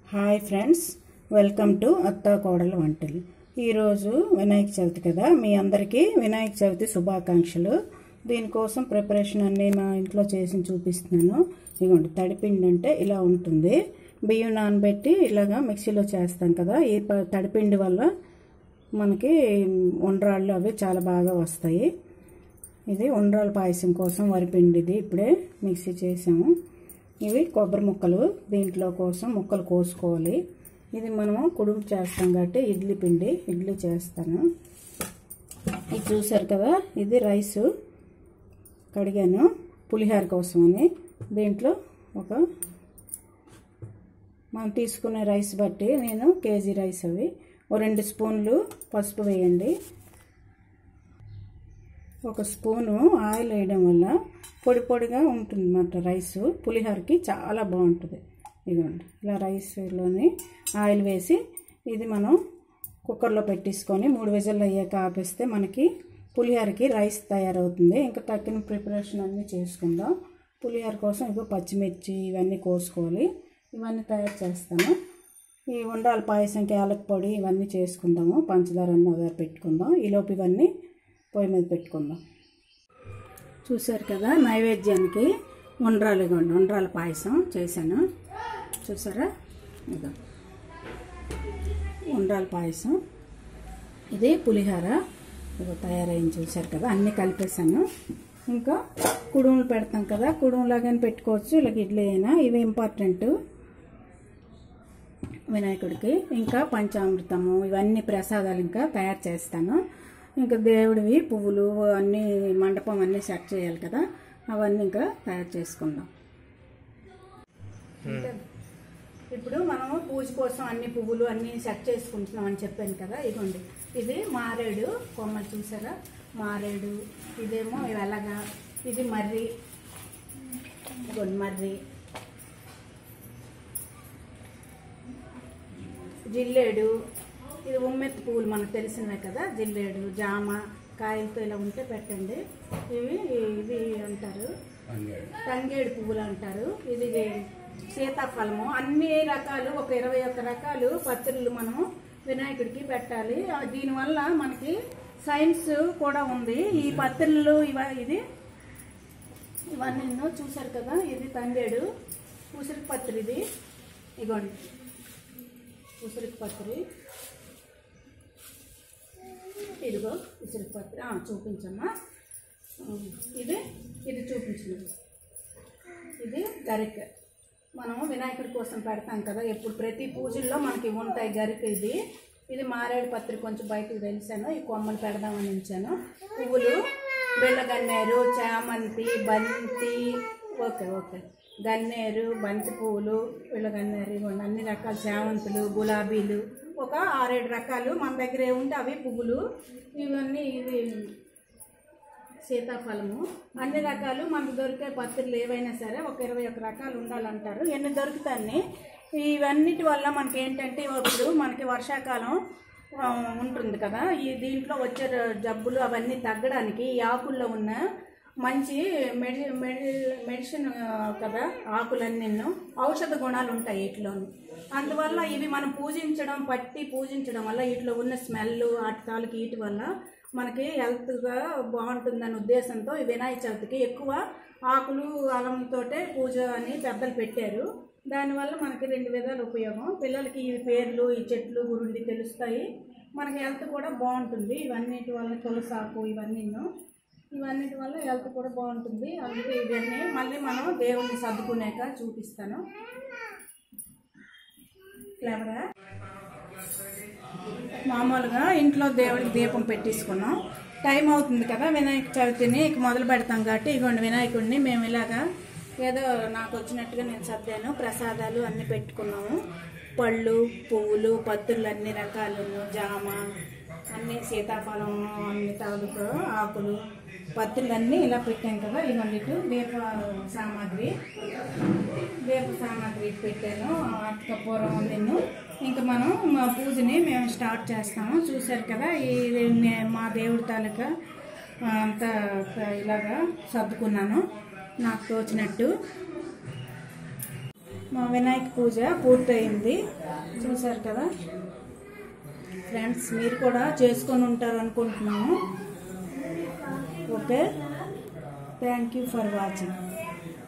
hi friends welcome to అత్తా కోడల వంటలు ఈరోజు వినాయక చవితి కదా మీ అందరికీ వినాయక చవితి శుభాకాంక్షలు దీనికోసం ప్రిపరేషన్ అన్నీ మా ఇంట్లో చేసి చూపిస్తున్నాను ఇదిగోండి తడిపిండి అంటే ఇలా ఉంటుంది బియ్యం నానబెట్టి ఇలాగా మిక్సీలో చేస్తాం కదా ఈ ప- తడిపిండి వల్ల మనకి ఉండ్రాళ్ళు అవి చాలా బాగా వస్తాయి ఇది ఉండ్రాల పాయసం కోసం వరిపిండిది ఇప్పుడే మిక్సీ చేసాము ఇవి కొబ్బరి ముక్కలు దీంట్లో కోసం ముక్కలు కోసుకోవాలి ఇది మనము కుడుము చేస్తాం కాబట్టి ఇడ్లీ పిండి ఇడ్లీ చేస్తాను ఇది చూసారు కదా ఇది రైసు కడిగాను పులిహార కోసం అని దీంట్లో ఒక మనం తీసుకునే రైస్ బట్టి నేను కేజీ రైస్ అవి ఓ రెండు స్పూన్లు పసుపు వేయండి ఒక స్పూను ఆయిల్ వేయడం వల్ల పొడి పొడిగా ఉంటుంది అన్నమాట రైస్ పులిహోరకి చాలా బాగుంటుంది ఇదిగోండి ఇలా రైస్లోని ఆయిల్ వేసి ఇది మనం కుక్కర్లో పెట్టేసుకొని మూడు విజల్లో అయ్యాక ఆపేస్తే మనకి పులిహోరకి రైస్ తయారవుతుంది ఇంకా తక్కిన ప్రిపరేషన్ అన్నీ చేసుకుందాం పులిహోర కోసం ఇగో పచ్చిమిర్చి ఇవన్నీ కోసుకోవాలి ఇవన్నీ తయారు చేస్తాను ఈ ఉండాలి పాయసంకి యాలక్ పొడి ఇవన్నీ చేసుకుందాము పంచదార అన్న దగ్గర పెట్టుకుందాం ఈలోపు ఇవన్నీ పొయ్యి మీద పెట్టుకుందాం చూశారు కదా నైవేద్యానికి ఉండ్రాలు ఇవ్వండి ఉండ్రాల పాయసం చేశాను చూసారా ఇదో ఉండ్రాల పాయసం ఇది పులిహార ఇదో తయారైంది చూశారు కదా అన్నీ కలిపేసాను ఇంకా కుడుములు పెడతాం కదా కుడుములాగానే పెట్టుకోవచ్చు ఇలాగ ఇడ్లీ అయినా ఇవి ఇంపార్టెంట్ వినాయకుడికి ఇంకా పంచామృతము ఇవన్నీ ప్రసాదాలు ఇంకా తయారు చేస్తాను ఇంకా దేవుడివి పువ్వులు అన్నీ మండపం అన్నీ సెట్ చేయాలి కదా అవన్నీ ఇంకా తయారు చేసుకుందాం ఇప్పుడు మనము పూజ కోసం అన్ని పువ్వులు అన్నీ సెట్ చేసుకుంటున్నాం అని చెప్పాను కదా ఇదిగోండి ఇది మారేడు కొమ్మలు చూసారా మారేడు ఇదేమో వెలగ ఇది మర్రి ఇదిగోండి మర్రి జిల్లేడు ఇది ఉమ్మెత్తి పువ్వులు మనకు తెలిసినవే కదా జిల్లేడు జామ కాయలతో ఇలా ఉంటే పెట్టండి ఇవి ఇది అంటారు తంగేడు పువ్వులు అంటారు ఇది సీతాఫలము అన్ని రకాలు ఒక ఇరవై ఒక్క రకాలు పత్రులు మనము వినాయకుడికి పెట్టాలి ఆ, దీనివల్ల మనకి సైన్స్ కూడా ఉంది ఈ పత్రులు ఇవ ఇది ఇవన్నీ ఎన్నో చూసారు కదా ఇది తంగేడు ఉసిరి పత్రి ఇది ఇగోండి ఉసిరికి పత్రి ఇదిగో ఉసిరికి పత్రి ఆ, చూపించమ్మా ఉమ్, ఇది ఇది చూపించండి ఇది గరిక మనము వినాయకుడి కోసం పెడతాం కదా ఎప్పుడు ప్రతి పూజల్లో మనకి ఉంటాయి గరిక ఇది ఇది మారేడు పత్రి కొంచెం బయటకు తెలిసాను ఈ కొమ్మలు పెడదామని ఉంచాను పువ్వులు బెల్లగన్నేరు చామంతి బంతి ఓకే ఓకే గన్నేరు బంతి పువ్వులు బెల్లగన్నేరు ఇవ్వండి అన్ని రకాల చామంతులు గులాబీలు ఒక ఆరేడు రకాలు మన దగ్గర ఏముంటే అవి పువ్వులు ఇవన్నీ ఇవి సీతాఫలము అన్ని రకాలు మనకు దొరికే పత్రులు ఏవైనా సరే ఒక ఇరవై ఒక రకాలు ఉండాలంటారు ఎన్ని దొరుకుతాయి ఇవన్నిటి వల్ల మనకి ఏంటంటే ఇప్పుడు మనకి వర్షాకాలం ఆ, ఉంటుంది కదా ఈ దీంట్లో వచ్చే జబ్బులు అవన్నీ తగ్గడానికి ఈ ఆకుల్లో ఉన్న మంచి మెడి మెడి మెడిసిన్ ఆ, కదా ఆకులన్నీ ఔషధ గుణాలు ఉంటాయి వీటిలోని అందువల్ల ఇవి మనం పూజించడం పట్టి పూజించడం వల్ల వీటిలో ఉన్న స్మెల్ వాటి తాలూకు వీటి వల్ల మనకి హెల్త్గా బాగుంటుందనే ఉద్దేశంతో ఈ వినాయక చవితికి ఎక్కువ ఆకులు అలంతోటే పూజ అని పెద్దలు పెట్టారు దానివల్ల మనకి రెండు విధాల ఉపయోగం పిల్లలకి ఈ పేర్లు ఈ చెట్లు గురుండి తెలుస్తాయి మనకి హెల్త్ కూడా బాగుంటుంది ఇవన్నిటి వల్ల తులసాకు ఇవన్నీ ఇవన్నిటి వల్ల హెల్త్ కూడా బాగుంటుంది అందుకే ఇవన్నీ మళ్ళీ మనం దేవుణ్ణి సర్దుకునేక చూపిస్తాను ఫ్లేవరా మామూలుగా ఇంట్లో దేవుడికి దీపం పెట్టేసుకున్నాం టైం అవుతుంది కదా వినాయక చవితిని ఇక మొదలు పెడతాం కాబట్టి ఇగోండి వినాయకుడిని మేము ఇలాగా ఏదో నాకు వచ్చినట్టుగా నేను సర్దాను ప్రసాదాలు అన్నీ పెట్టుకున్నాము పళ్ళు పువ్వులు పత్రులు అన్ని రకాలు జామ అన్ని సీతాఫలం అన్ని తాలూకు ఆకులు పత్రులు అన్నీ ఇలా పెట్టాం కదా ఇవన్నీ ఇటు దీప సామాగ్రి దీప సామాగ్రి ఇటు పెట్టాను కర్పూరం నిన్ను ఇంకా మనం మా పూజని మేము స్టార్ట్ చేస్తాము చూశారు కదా ఈ నే- మా దేవుడి తాలూకా ఆ, అంతా ఇలాగా సర్దుకున్నాను నాకు తోచినట్టు మా వినాయక పూజ పూర్తయింది చూసారు కదా ఫ్రెండ్స్ మీరు కూడా చేసుకొని ఉంటారు అనుకుంటున్నాము okay thank you for watching